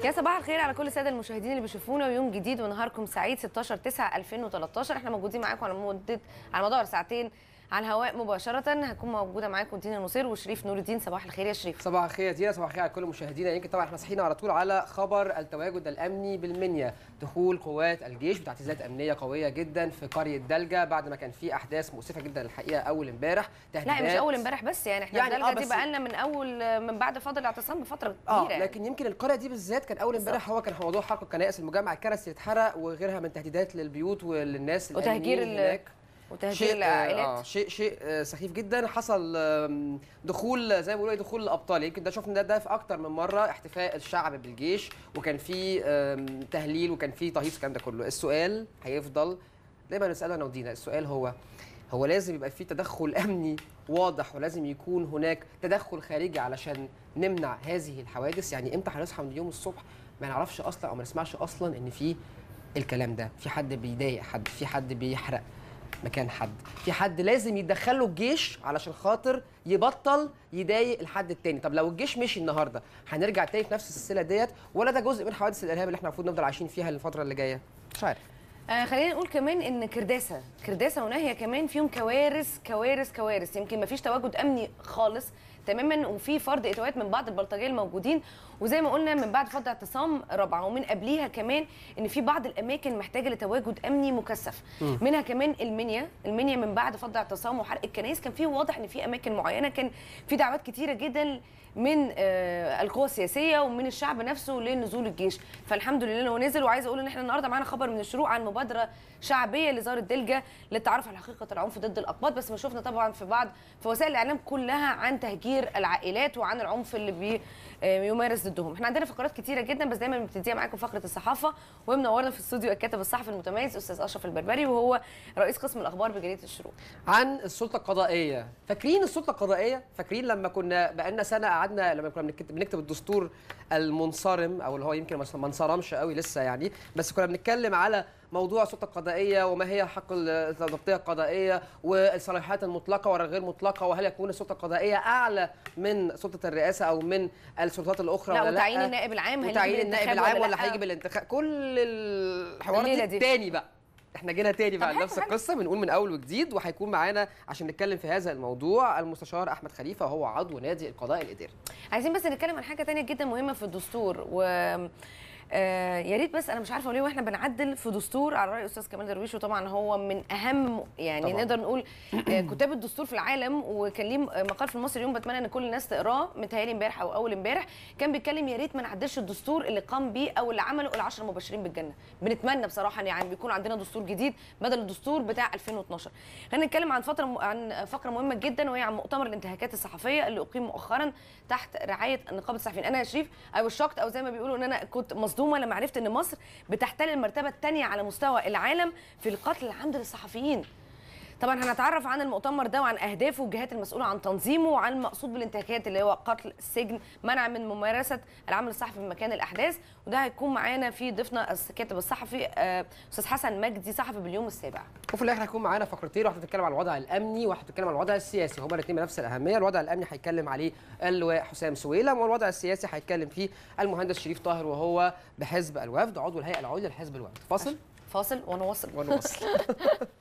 يا صباح الخير على كل الساده المشاهدين اللي بيشوفونا ويوم جديد ونهاركم سعيد 16 9 2013 احنا موجودين معاكم على مده على مدار ساعتين على الهواء مباشره هكون موجوده معاكم دينا نصير وشريف نور الدين صباح الخير يا شريف صباح الخير يا دينا صباح الخير على كل مشاهدينا يمكن طبعا احنا صحينا على طول على خبر التواجد الامني بالمنيا دخول قوات الجيش بتعزيزات امنيه قويه جدا في قريه دلجه بعد ما كان في احداث مؤسفه جدا الحقيقه اول امبارح لا مش اول امبارح بس يعني احنا يعني يعني آه دي بس- بقى لنا من اول من بعد فضل الاعتصام بفتره اه كبيره لكن يمكن القريه دي بالذات كان اول امبارح هو كان موضوع حرق الكنائس المجمع الكنسي اتحرق وغيرها من تهديدات للبيوت وللناس وتهجير الآمنين ال- هناك. وتهجير شيء العائلات آه شيء شيء آه سخيف جدا حصل آم، دخول زي ما بيقولوا إيه، دخول الابطال يمكن ده شفنا ده, ده في اكتر من مره احتفاء الشعب بالجيش وكان في آم، تهليل وكان في تهيص الكلام ده كله السؤال هيفضل دايما نساله انا ودينا السؤال هو هو لازم يبقى في تدخل امني واضح ولازم يكون هناك تدخل خارجي علشان نمنع هذه الحوادث يعني امتى هنصحى من اليوم الصبح ما نعرفش اصلا او ما نسمعش اصلا ان في الكلام ده في حد بيضايق حد في حد بيحرق مكان حد في حد لازم يدخله الجيش علشان خاطر يبطل يضايق الحد التاني طب لو الجيش مشي النهارده هنرجع تاني في نفس السلسله ديت ولا ده جزء من حوادث الارهاب اللي احنا المفروض نفضل عايشين فيها الفتره اللي جايه مش عارف آه خلينا نقول كمان ان كرداسه كرداسه وناهيه كمان فيهم كوارث كوارث كوارث يمكن ما فيش تواجد امني خالص تماما وفي فرض اتوات من بعض البلطجيه الموجودين وزي ما قلنا من بعد فرض اعتصام رابعه ومن قبليها كمان ان في بعض الاماكن محتاجه لتواجد امني مكثف منها كمان المنيا المنيا من بعد فرض اعتصام وحرق الكنائس كان في واضح ان في اماكن معينه كان في دعوات كتيره جدا من آه، القوى السياسيه ومن الشعب نفسه لنزول الجيش فالحمد لله هو نزل وعايزه اقول ان احنا النهارده معانا خبر من الشروق عن مبادره شعبيه لزار الدلجه للتعرف على حقيقه العنف ضد الاقباط بس ما شفنا طبعا في بعض في وسائل الاعلام كلها عن تهجير العائلات وعن العنف اللي بي آه، يمارس ضدهم احنا عندنا فقرات كتيره جدا بس دايما بنبتديها معاكم فقره الصحافه ومنورنا في الاستوديو الكاتب الصحفي المتميز استاذ اشرف البربري وهو رئيس قسم الاخبار بجريده الشروق عن السلطه القضائيه فاكرين السلطه القضائيه فاكرين لما كنا بقالنا سنه قعدنا لما كنا بنكتب, بنكتب الدستور المنصرم او اللي هو يمكن ما ما انصرمش قوي لسه يعني بس كنا بنتكلم على موضوع السلطه القضائيه وما هي حق الضبطيه القضائيه والصلاحيات المطلقه والغير مطلقه وهل يكون السلطه القضائيه اعلى من سلطه الرئاسه او من السلطات الاخرى لا ولا وتعيين لا النائب العام هيجي وتعيين النائب بالانتخاب العام ولا لأ؟ هيجي بالانتخاب كل الحوارات الليلة دي دي. تاني بقى احنا جينا تاني بقى طب حلو، نفس حلو. القصه بنقول من اول وجديد وهيكون معانا عشان نتكلم في هذا الموضوع المستشار احمد خليفه وهو عضو نادي القضاء الاداري عايزين بس نتكلم عن حاجه تانية جدا مهمه في الدستور و آه يا ريت بس انا مش عارفه ليه واحنا بنعدل في دستور على راي استاذ كمال درويش وطبعا هو من اهم يعني طبعاً. طبعا. نقدر نقول آه كتاب الدستور في العالم وكان ليه مقال في المصري اليوم بتمنى ان كل الناس تقراه متهيألي امبارح او اول امبارح كان بيتكلم يا ريت ما نعدلش الدستور اللي قام بيه او اللي عمله العشر المبشرين بالجنه بنتمنى بصراحه إن يعني بيكون عندنا دستور جديد بدل الدستور بتاع 2012 خلينا نتكلم عن فتره عن فقره مهمه جدا وهي عن مؤتمر الانتهاكات الصحفيه اللي اقيم مؤخرا تحت رعايه نقابه الصحفيين انا يا شريف اي شوكت او زي ما بيقولوا ان انا كنت مصدومه لما عرفت ان مصر بتحتل المرتبه الثانيه على مستوى العالم في القتل العمد للصحفيين طبعا هنتعرف عن المؤتمر ده وعن اهدافه والجهات المسؤوله عن تنظيمه وعن المقصود بالانتهاكات اللي هو قتل السجن منع من ممارسه العمل الصحفي في مكان الاحداث وده هيكون معانا في ضيفنا الكاتب الصحفي آه، استاذ حسن مجدي صحفي باليوم السابع وفي الاخر هيكون معانا فقرتين واحده بتتكلم عن الوضع الامني وواحده بتتكلم عن الوضع السياسي هما الاثنين بنفس الاهميه الوضع الامني هيتكلم عليه اللواء حسام سويلم والوضع السياسي هيتكلم فيه المهندس شريف طاهر وهو بحزب الوفد عضو الهيئه العليا لحزب الوفد فاصل فاصل ونواصل ونواصل